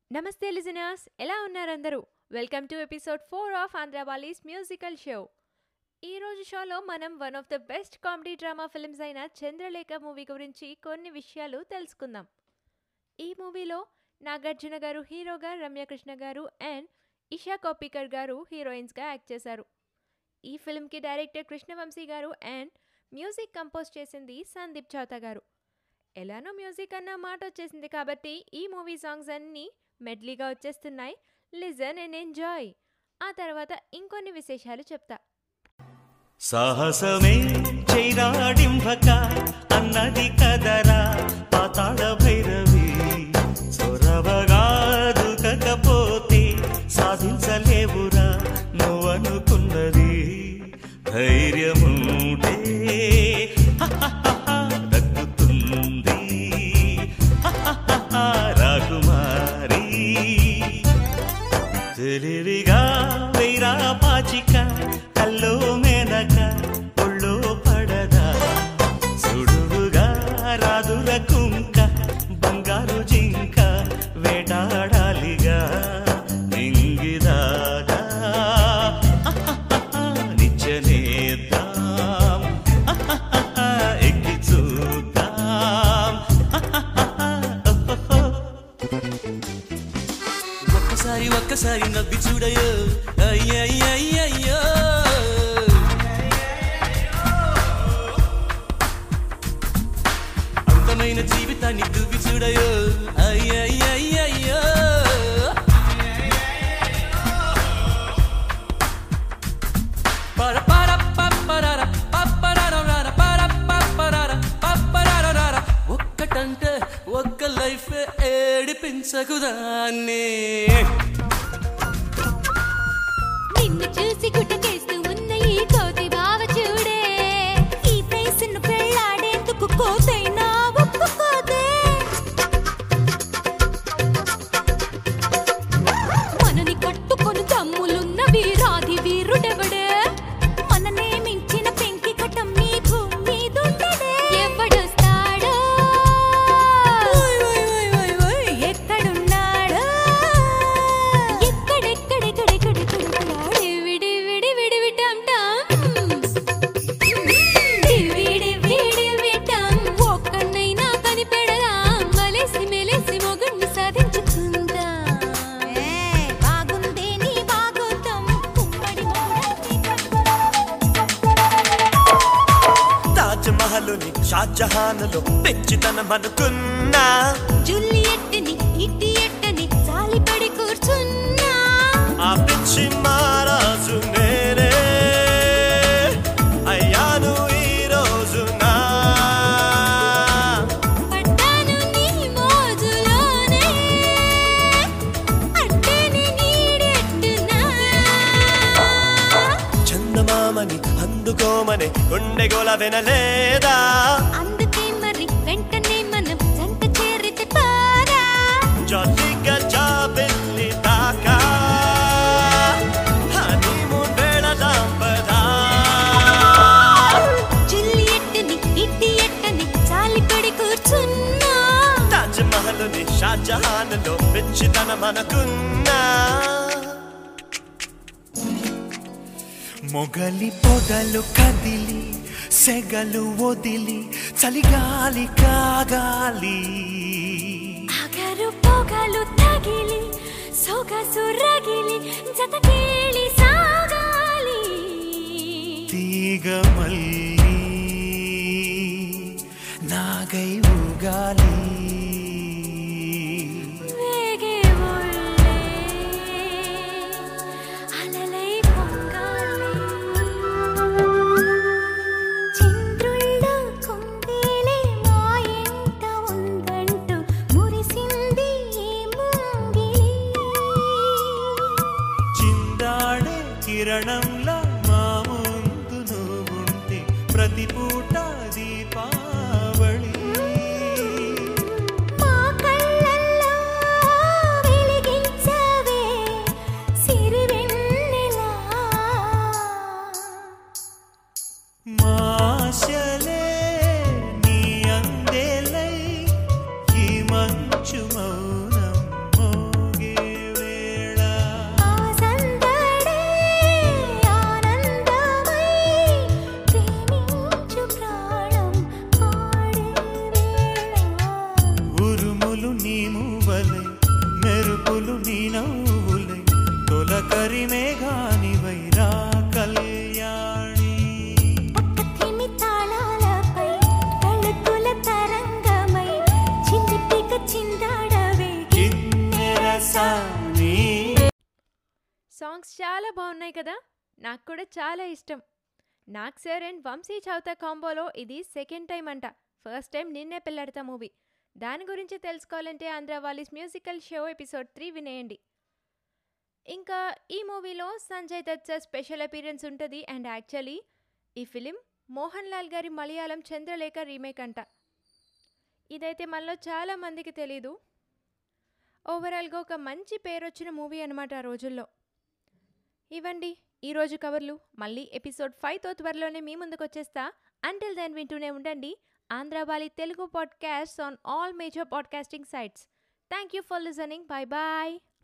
నమస్తే లిజనర్స్ ఎలా ఉన్నారు అందరూ welcome to episode four of Andhravalis musical show ఈ రోజు షోలో మనం one of the best comedy drama films అయిన చంద్రలేఖ మూవీ గురించి కొన్ని విషయాలు తెలుసుకుందాం ఈ మూవీలో నాగార్జున గారు హీరోగా రమ్యకృష్ణ గారు అండ్ ఇషా కోపికర్ గారు హీరోయిన్స్గా యాక్ట్ చేశారు ఈ ఫిల్మ్కి డైరెక్టర్ కృష్ణవంశీ గారు అండ్ మ్యూజిక్ కంపోజ్ చేసింది సందీప్ చౌతా గారు ఎలానో మ్యూజిక్ అన్న మాట వచ్చేసింది కాబట్టి ఈ మూవీ సాంగ్స్ అన్నీ మెడ్లీగా వచ్చేస్తున్నాయి లిజన్ అండ్ ఎంజాయ్ ఆ తర్వాత ఇంకొన్ని విశేషాలు చెప్తా సాహసమే చైరాడింభక అన్నది కదరా పాతాళ భైరవి చొరవగా దుకకపోతే సాధించలేవురా నువ్వనుకున్నది ధైర్యముంటే హహహహ దక్కుతుంది హహహహ రాకుమారి తెలివిగా వైరా పాచిక కల్లో మేనక ఒళ్ళో పడదా సుడువుగా రాదుర కుంక బంగారు జింక వేటాడాలిగా నింగిదాగా నిచ్చనేద్దాం ఎక్కి చూద్దాం ఒక్కసారి ఒక్కసారి నవ్వి చూడయో అయ్యయ్యయ్యయ్యో అందమైన జీవితాన్ని దువ్వి చూడయో అయ్యయ్యయ్యయ్యో పర పర పప్పరర పప్పరరరర పర పప్పరర పప్పరరరర ఒక్కటంటే ఒక్క లైఫ్ ఏడిపించకుదాన్ని నిన్ను చూసి గుట్టకేస్తూ ఉన్న ఈ కోతి బావ చూడే ఈ ఫేసును పెళ్ళాడేందుకు కోతైనా ఒప్పుకోదే మనని కట్టుకొని తమ్ములున్న వీరాది వీరుడెవడే మననే మించిన పెంకి కటం నీ భూమి మీదుండదే ఎవడొస్తాడో ఎక్కడున్నాడో ఎక్కడెక్కడెక్కడెక్కడెక్కడున్నాడు విడి విడి విడి విటం విడి విడి విటం ఒక్కనైనా కనిపెడదాం మలేసి మెలేసి మొగుణ్ణి సాధించుకుందాం బాగుందే నీ బాగోతం కుమ్మడి తాజ్ మహలుని షాజహానులో పెంచితనం అనుకున్నా జూలియట్ని ఇడియట్ని జాలిపడి కూర్చున్నా ఆ పిచ్చి మారాజు నేనే అయ్యాను ఈ రోజునా పడ్డాను నీ మోజులోనే అట్టని నీడెట్టునా చందమామని అందుకోమని గుండె గోల వినలేదా అందుకే మరి వెంటనే మనం జంట చేరితే పారా జాలిగా జాబిల్లి దాకా హనీమూన్ వేళదాం పదా జూలియట్ని ఇడియట్ని జాలిపడి కూర్చున్నా తాజ్ మహలుని షాజహాన్లో పిచ్చితనం అనుకున్నా మొగలి పొగలు కదిలి సెగలు వదిలి చలిగాలి కాగాలి అగరు పొగలు తగిలి సొగసు రగిలి జత కేళి సాగాలి తీగ మళ్ళీ నాగై ఊగాలి వేగే ఒళ్ళే అలలై పొంగాలి చంద్రుళ్ళ కుందేలే మా ఎంట ఉందంటూ మురిసింది ఈ ముంగిలి చిందాడే కిరణంలా మా ముందు నువ్వుంటే ప్రతి పూట దీపావళి మా కళ్ళల్లో వెలిగించవే సిరివెన్నెలా మాశలే నీ అందేలై ఈ మంచు మౌనం మోగే వలె మెరుపులు నీ నవ్వులై తొలకరి మేఘానివై రా కళ్యాణి పక్కతిమి తాళాలపై తళుకుల తరంగమై చిందిపిక చిందాడవే కిన్నెరసాని సాంగ్స్ చాలా బాగున్నాయి కదా నాకు కూడా చాలా ఇష్టం నాగ్ సార్ అండ్ వంశీ చౌతా కాంబోలో ఇది సెకండ్ టైం అంట first time Ninne Pelladata movie దాని గురించి తెలుసుకోవాలంటే Andhravalis musical show episode three వినేయండి ఇంకా ఈ మూవీలో Sanjay Dutt sir special appearance ఉంటుంది అండ్ యాక్చువల్లీ ఈ ఫిలిం మోహన్ లాల్ గారి మలయాళం చంద్రలేఖ రీమేక్ అంట ఇదైతే మనలో చాలా మందికి తెలీదు ఓవరాల్గా ఒక మంచి పేరు వచ్చిన మూవీ అనమాట ఆ రోజుల్లో ఇవ్వండి ఈరోజు కవర్లు మళ్ళీ ఎపిసోడ్ ఫైవ్తో త్వరలోనే మీ ముందుకు వచ్చేస్తా అంటిల్ దెన్ వింటూనే ఉండండి Andhravali Telugu podcast on all major podcasting sites thank you for listening bye bye